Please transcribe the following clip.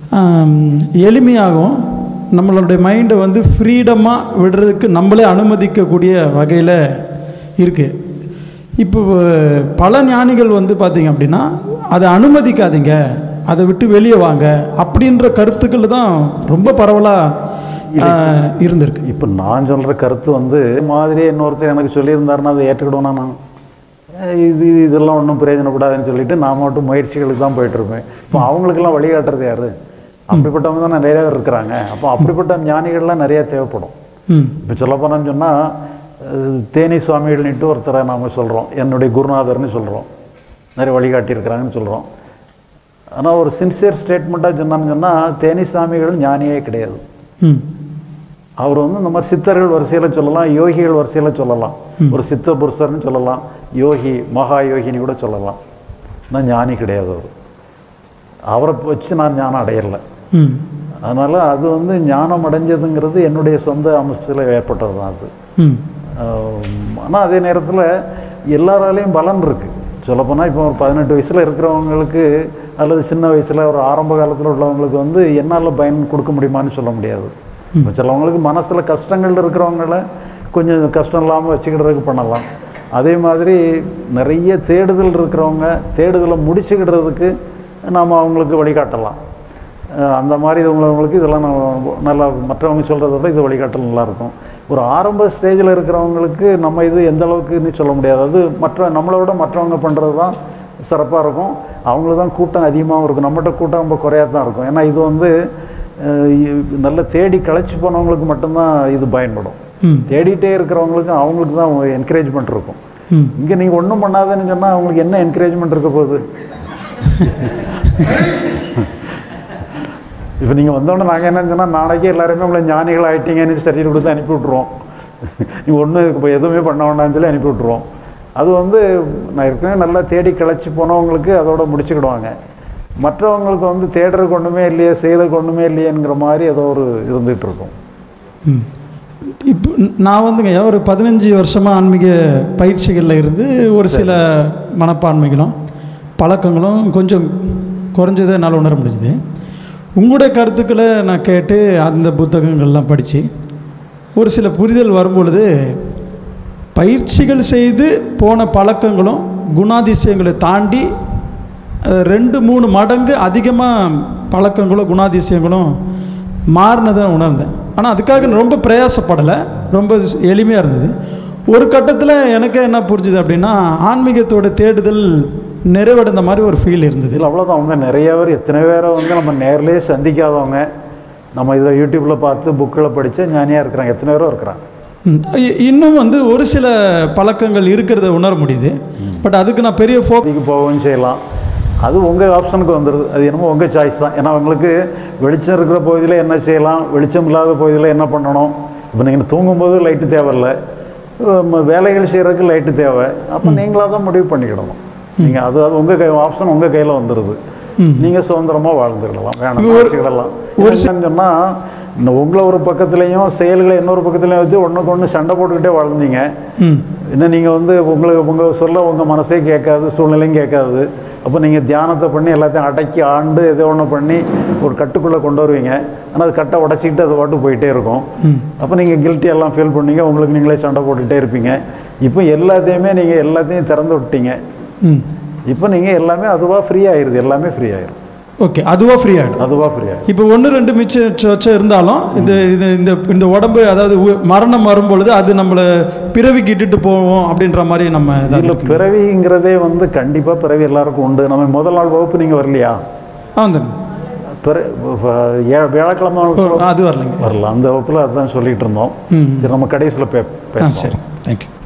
ஆம், எளிமையாகவும் நம்மளுடைய மைண்டை வந்து ஃப்ரீடமாக விடுறதுக்கு நம்மளே அனுமதிக்கக்கூடிய வகையில் இருக்குது இப்போ பல ஞானிகள் வந்து பார்த்தீங்க அப்படின்னா அதை அனுமதிக்காதீங்க அதை விட்டு வெளியே வாங்க அப்படின்ற கருத்துக்கள் தான் ரொம்ப பரவலாக இருந்திருக்கு இப்போ நான் சொல்கிற கருத்து வந்து இது மாதிரி இன்னொருத்தர் எனக்கு சொல்லியிருந்தாருன்னா அதை ஏற்றுக்கிடுவேனா நான் அஹ் இது இதெல்லாம் ஒன்றும் பிரயோஜனப்படாதுன்னு சொல்லிட்டு நான் மட்டும் முயற்சிகளுக்கு தான் போயிட்டுருப்பேன் இப்போ அவங்களுக்கெல்லாம் வழிகாட்டுறது யாரு அப்படிப்பட்டவங்க தான் நிறைய பேர் இருக்கிறாங்க அப்போ அப்படிப்பட்ட ஞானிகள்லாம் நிறைய தேவைப்படும் ம் இப்போ சொல்லப்போனான்னு சொன்னால் தேனி சுவாமிகள்னுட்டு ஒருத்தரை நாம் சொல்கிறோம் என்னுடைய குருநாதர்னு சொல்கிறோம் நிறைய வழிகாட்டியிருக்கிறாங்கன்னு சொல்கிறோம் ஆனால் ஒரு சின்சியர் ஸ்டேட்மெண்ட்டாக சொன்னான்னு சொன்னால் தேனி சுவாமிகள் ஞானியே கிடையாது ம் அவர் வந்து இந்த மாதிரி சித்தர்கள் வரிசையில் சொல்லலாம் யோகிகள் வரிசையில் சொல்லலாம் ஒரு சித்த புருஷர்னு சொல்லலாம் யோகி மகா யோகினி கூட சொல்லலாம் நான் ஞானி கிடையாது அவர் அவரை வச்சு நான் ஞானம் அடையலை ம் அதனால் அது வந்து ஞானம் அடைஞ்சதுங்கிறது என்னுடைய சொந்த அமைப்பில் ஏற்பட்டது தான் அது ம் ஆனால் அதே நேரத்தில் எல்லாராலையும் பலன் இருக்குது சொல்லப்போனால் இப்போ ஒரு பதினெட்டு வயசில் இருக்கிறவங்களுக்கு அல்லது சின்ன வயசில் ஒரு ஆரம்ப காலத்தில் உள்ளவங்களுக்கு வந்து என்னால் பயன் கொடுக்க முடியுமான்னு சொல்ல முடியாது இப்போ சிலவங்களுக்கு மனசில் கஷ்டங்கள் இருக்கிறவங்கள கொஞ்சம் கஷ்டம் இல்லாமல் வச்சுக்கிடுறதுக்கு பண்ணலாம் அதே மாதிரி நிறைய தேடுதல் இருக்கிறவங்க தேடுதலை முடிச்சுக்கிடுறதுக்கு நாம் அவங்களுக்கு வழிகாட்டலாம் அஹ் அந்த மாதிரி உள்ளவங்களுக்கு இதெல்லாம் நம்ம நல்லா மற்றவங்க சொல்கிறத விட இது வழிகாட்டல் நல்லாயிருக்கும் ஒரு ஆரம்ப ஸ்டேஜில் இருக்கிறவங்களுக்கு நம்ம இது எந்த அளவுக்குன்னு சொல்ல முடியாது அது மற்ற நம்மளை விட மற்றவங்க பண்ணுறது தான் சிறப்பாக இருக்கும் அவங்களுக்கு தான் கூட்டம் அதிகமாகவும் இருக்கும் நம்மகிட்ட கூட்டம் ரொம்ப குறையாக தான் இருக்கும் ஏன்னா இது வந்து அஹ் இ- நல்ல தேடி களைச்சி போனவங்களுக்கு மட்டும்தான் இது பயன்படும் ம் தேடிட்டே இருக்கிறவங்களுக்கு அவங்களுக்கு தான் என்கரேஜ்மெண்ட் இருக்கும் ம் இங்கே நீங்கள் ஒன்றும் பண்ணாதேன்னு சொன்னால் அவங்களுக்கு என்ன என்கரேஜ்மெண்ட் இருக்க போகுது இப்போ நீங்கள் வந்தோடனே நாங்கள் என்னன்னு சொன்னால் நாளைக்கே எல்லாருமே உங்களை ஞானிகள் ஆகிட்டீங்கன்னு சர்டிஃபிகேட் கொடுத்து அனுப்பி விட்ருவோம் நீ ஒன்றும் இப்போ எதுவுமே பண்ண வேண்டாம்னு சொல்லி அனுப்பி விட்ருவோம் அது வந்து நான் ஏற்கனவே நல்லா தேடி கிளச்சி போனவங்களுக்கு அதோட முடிச்சுக்கிடுவாங்க மற்றவங்களுக்கு வந்து தேடுறதுக்கு ஒன்றுமே இல்லையே செய்கிறதுக்கு ஒன்றுமே இல்லையேங்கிற மாதிரி ஏதோ ஒரு இருந்துகிட்டு இருக்கும் ம். இப்போ நான் வந்துங்க ஒரு பதினஞ்சு வருஷமாக ஆன்மீக பயிற்சிகளில் இருந்து ஒரு சில மனப்பான்மைகளும் பழக்கங்களும் கொஞ்சம் குறைஞ்சதை என்னால் உணர முடிஞ்சுது உங்களுடைய கருத்துக்களை நான் கேட்டு அந்த புத்தகங்கள்லாம் படித்து ஒரு சில புரிதல் வரும்பொழுது பயிற்சிகள் செய்து போன பழக்கங்களும் குணாதிசயங்களை தாண்டி அஹ், ரெண்டு மூணு மடங்கு அதிகமாக பழக்கங்களும் குணாதிசயங்களும் மாறினதை உணர்ந்தேன் ஆனால் அதுக்காக ரொம்ப பிரயாசப்படலை ரொம்ப எளிமையாக இருந்தது ஒரு கட்டத்தில் எனக்கு என்ன புரிஞ்சுது அப்படின்னா ஆன்மீகத்தோட தேடுதல் நிறைவடைந்த மாதிரி ஒரு ஃபீல் இருந்தது இதில் அவ்வளோதான் அவங்க நிறைய பேர் எத்தனை பேரை வந்து நம்ம நேர்லேயே சந்திக்காதவங்க நம்ம இதை யூடியூப்பில் பார்த்து புக்கில் படித்து ஞானியாக இருக்கிறாங்க எத்தனை பேரும் இருக்கிறாங்க ம். இ- இன்னும் வந்து ஒரு சில பழக்கங்கள் இருக்கிறத உணர முடியுது பட் அதுக்கு நான் பெரிய ஃபோ இதுக்கு போகவும் செய்யலாம் அது உங்கள் ஆப்ஷனுக்கு வந்துடுது அது என்னமோ உங்கள் சாய்ஸ் தான் ஏன்னா உங்களுக்கு வெளிச்சம் இருக்கிற பகுதியில் என்ன செய்யலாம் வெளிச்சம் இல்லாத பகுதியில் என்ன பண்ணணும் இப்போ நீங்கள் தூங்கும்போது லைட்டு தேவையில்லை ம- வேலைகள் செய்கிறதுக்கு லைட்டு தேவை அப்போ நீங்களாக தான் முடிவு பண்ணிக்கிடணும் நீங்கள் அது அது உங்கள் கை ஆப்ஷன் உங்கள் கையில் வந்துடுது நீங்கள் சுதந்திரமாக வாழ்ந்துக்கிடலாம் வேணாம் ஒரு- வச்சுக்கிடலாம் ஒரு சொன்னால் இந்த உங்களை ஒரு பக்கத்துலேயும் செயல்களை இன்னொரு பக்கத்துலையும் வச்சு ஒன்றுக்கு ஒன்று சண்டை போட்டுக்கிட்டே வாழ்ந்தீங்க ம் இன்னும் நீங்கள் வந்து உங்களுக்கு உங்கள் சொல்ல உங்கள் மனசே கேட்காது சூழ்நிலையும் கேட்காது அப்போ நீங்கள் தியானத்தை பண்ணி எல்லாத்தையும் அடக்கி ஆண்டு ஏதோ ஒன்று பண்ணி ஒரு கட்டுக்குள்ளே கொண்டு வருவீங்க ஆனால் அது கட்டை உடச்சிக்கிட்டு அது பாட்டு போயிட்டே இருக்கும் அப்போ நீங்கள் கில்ட்டி எல்லாம் ஃபீல் பண்ணீங்க உங்களுக்கு நீங்களே சண்டை போட்டுகிட்டே இருப்பீங்க இப்போ எல்லாத்தையுமே நீங்கள் எல்லாத்தையும் திறந்து விட்டீங்க ம் இப்போ நீங்கள் எல்லாமே அதுவாக ஃப்ரீ ஆயிருது எல்லாமே ஃப்ரீ ஆயிரும் ஓகே அதுவாக ஃப்ரீ ஆகிடும் அதுவாக ஃப்ரீ ஆயிரும் இப்போ ஒன்று ரெண்டு மிச்சம் சொச்சம் இருந்தாலும் இந்த இது இந்த இந்த உடம்பு அதாவது உ- மரணம் வரும்பொழுது அது நம்மளை பிறவிக்கு இட்டுட்டு போவோம் அப்படின்ற மாதிரி நம்ம இதாக இதில் பிறவிங்கிறதே வந்து கண்டிப்பாக பிறவி எல்லாருக்கும் உண்டு நம்ம முதல் நாள் வகுப்பு நீங்கள் வரலையா ஆ வந்துடுங்க பிற ஏ- வியாழக்கிழமை அது வரலைங்க வரல அந்த வகுப்பில் அதுதான் சொல்லிட்டு இருந்தோம் ம் சரி நம்ம கடைசியில் பே ஆ பேசலாம் சரி தேங்க்யூ